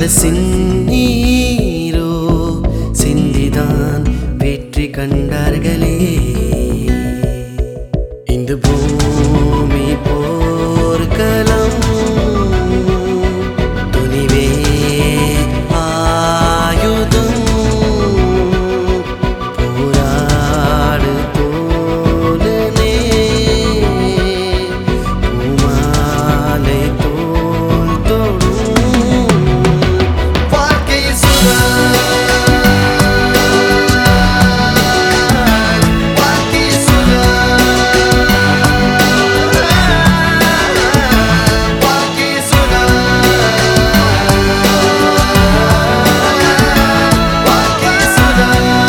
சின்னீரோ சிந்திதான் வெற்றி கண்டார்களே இந்த பூமி போர்க்களம் துணிவே ஆயுதம் போராடு தோழனே பூமாலை தோல் தொடும் வாழ்க்கை சுடா வாழ்க்கை சுடா வாழ்க்கை சுடா வாழ்க்கை சுடா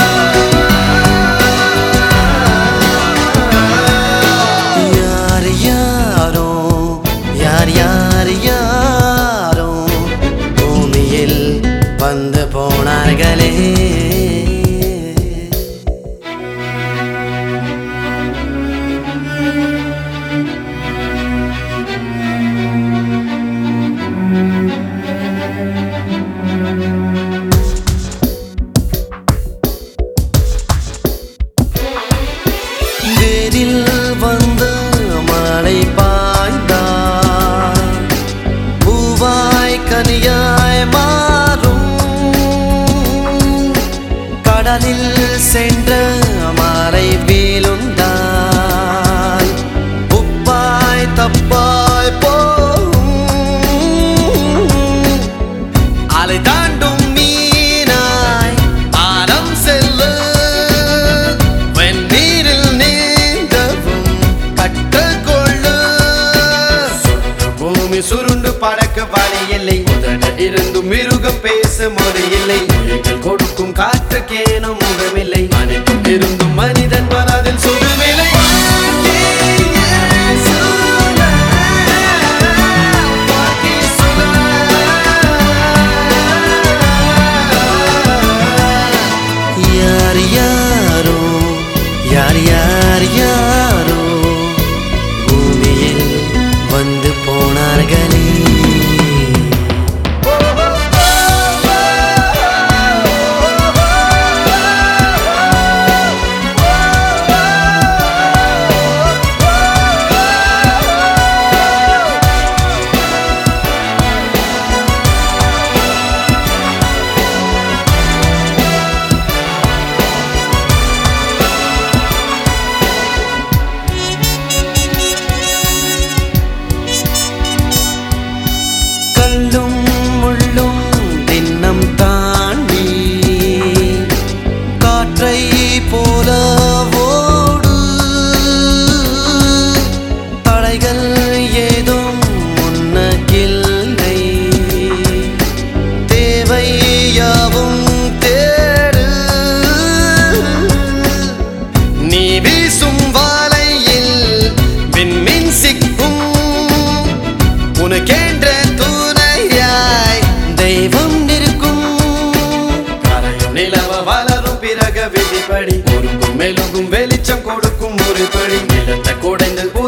யார் யாரோ யார் யார் யாரோ பூமியில் வந்து போனார்களே வேரில் வந்த மழை பாய்ந்தார் பூவாய் கனியாய் மாறும் கடலில் சென்ற மலை வீழுந்தால் உப்பாய் தப்பாய் போகும் அலை தாண்டும் மீனாய் ஆரம் செல்ல வெந்நீரில் நீந்தவும் கற்றுக்கொள்ளு சுற்று பூமி சுருண்டு பறக்க வழி இல்லை உதட இருந்து மிருகம் பேச மொழி இல்லை உயிர்கள் கொடுக்கும் காற்றுக்கேனும் முகமில்லை அனைத்தும் இருந்தும் மனிதன் மனதில் சுடுமில்லை யார் யாரோ யார் யார் யாரோ பூமியில் வந்து போனார்களே கல்லும் முள்ளும் தின்னம் தாண்டி காற்றை போல ஓடு தடைகள் ஏதும் முன்னகில்லை தேவை யாவும் தேடு நீ வீசும் வாலையில் விண்மீன் சிக்கும் உனக்கென்ற துணையாய் தெய்வம் இருக்கும் கரையும் நிலவ வளரும் பிறக விதிப்படி உருக்கும் மெழுகும் வெளிச்சம் கொடுக்கும் ஒரு படி நிலத்தை குடைந்து